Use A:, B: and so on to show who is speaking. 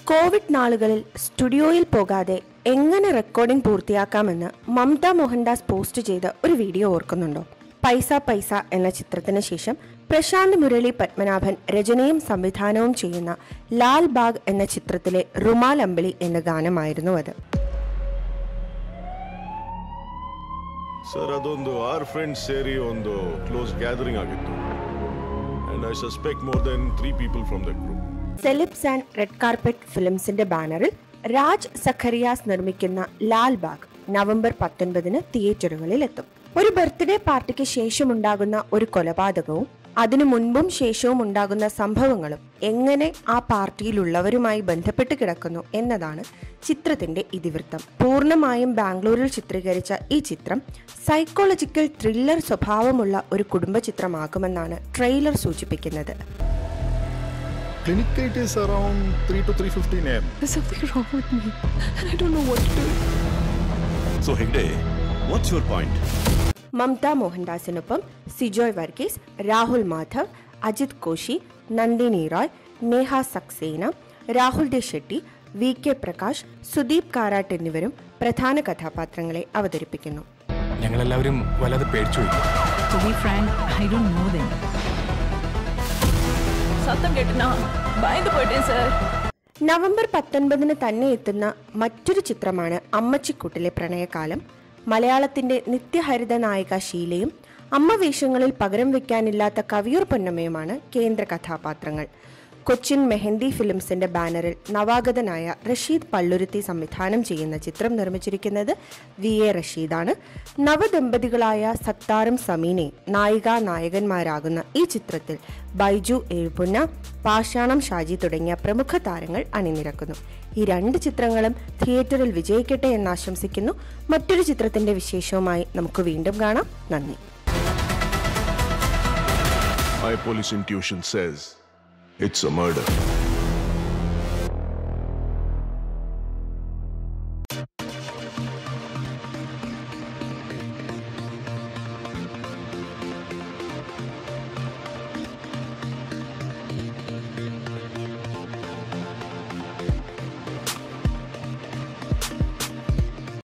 A: Covid നാളുകളിൽ സ്റ്റുഡിയോയിൽ പോകാതെ എങ്ങനെ റെക്കോർഡിംഗ് പൂർത്തിയാക്കാമെന്ന് മമത മോഹൻദാസ് പോസ്റ്റ് ചെയ്ത ഒരു വീഡിയോ ഓർക്കുന്നുണ്ടോ പൈസ പൈസ എന്ന ചിത്രത്തിന് ശേഷം പ്രശാന്ത് മുരളി പത്മനാഭൻ രചനയും സംവിധാനവും ചെയ്യുന്ന ലാൽ ബാഗ് എന്ന ചിത്രത്തിലെ റുമാൽ അമ്പിളി എന്ന ഗാനമായിരുന്നു അത്
B: ಸರ್ ಅದೊಂದು ಆರ್ ಫ್ರೆಂಡ್ಸ್ ಸೇರಿ ಒಂದು ಕ್ಲೋಸ್ ಗ್ಯಾದರಿಂಗ್ ಆಗಿತ್ತು and I suspect more than three people from the group
A: celebs and red carpet ഫിലിംസിന്റെ ബാനറിൽ രാജ് സഖറിയാസ് നിർമ്മിക്കുന്ന ലാൽ ബാഗ് നവംബർ പത്തൊൻപതിന് തിയേറ്ററുകളിൽ എത്തും ഒരു ബർത്ത്ഡേ പാർട്ടിക്ക് ശേഷമുണ്ടാകുന്ന ഒരു കൊലപാതകവും അതിനു മുൻപും ശേഷവും ഉണ്ടാകുന്ന സംഭവങ്ങളും എങ്ങനെ ആ പാർട്ടിയിലുള്ളവരുമായി ബന്ധപ്പെട്ട് കിടക്കുന്നു എന്നതാണ് ചിത്രത്തിന്റെ ഇതിവൃത്തം പൂർണ്ണമായും ബാംഗ്ലൂരിൽ ചിത്രീകരിച്ച ഈ ചിത്രം സൈക്കോളജിക്കൽ ത്രില്ലർ സ്വഭാവമുള്ള ഒരു കുടുംബ ചിത്രമാകുമെന്നാണ് ട്രെയിലർ സൂചിപ്പിക്കുന്നത്
C: Clinic gate is around 3 to 3.15 am.
D: There's something wrong with me. I don't know what to do.
E: So, Hegde, what's your point?
A: Mamta മോഹൻദാസിനൊപ്പം സിജോയ് വർഗീസ് രാഹുൽ മാധവ് അജിത് കോശി നന്ദിനി റോയ് നേഹ സക്സേന രാഹുൽ ദെ ഷെട്ടി വി കെ പ്രകാശ് സുദീപ് കാരാട്ട് എന്നിവരും പ്രധാന കഥാപാത്രങ്ങളെ അവതരിപ്പിക്കുന്നു
F: ഞങ്ങളെല്ലാവരും വല്ലാതെ പേടിച്ചുപോയി
D: To be frank, I don't know them.
G: சத்தம் கேட்டுனா பயந்து போயிட்டேன் சார்
A: നവംബർ പത്തൊൻപതിന് തന്നെ എത്തുന്ന മറ്റൊരു ചിത്രമാണ് അമ്മച്ചിക്കുട്ടിലെ പ്രണയകാലം മലയാളത്തിന്റെ നിത്യഹരിത നായിക ഷീലയും അമ്മ വേഷങ്ങളിൽ പകരം വെക്കാനില്ലാത്ത കവിയൂർ പൊന്നമ്മയുമാണ് കേന്ദ്ര കഥാപാത്രങ്ങൾ കൊച്ചിൻ മെഹന്തി ഫിലിംസിന്റെ ബാനറിൽ നവാഗതനായ റഷീദ് പള്ളുരുത്തി സംവിധാനം ചെയ്യുന്ന ചിത്രം നിർമ്മിച്ചിരിക്കുന്നത് വി എ റഷീദാണ് നവദമ്പതികളായ സത്താറും സമീനെ നായികാ നായകന്മാരാകുന്ന ഈ ചിത്രത്തിൽ ബൈജു എഴുപുന്ന പാഷാണം ഷാജി തുടങ്ങിയ പ്രമുഖ താരങ്ങൾ അണിനിരക്കുന്നു ഈ രണ്ട് ചിത്രങ്ങളും തിയേറ്ററിൽ വിജയിക്കട്ടെ എന്ന് ആശംസിക്കുന്നു മറ്റൊരു ചിത്രത്തിന്റെ വിശേഷവുമായി നമുക്ക് വീണ്ടും കാണാം നന്ദി
B: My police intuition says it's a murder.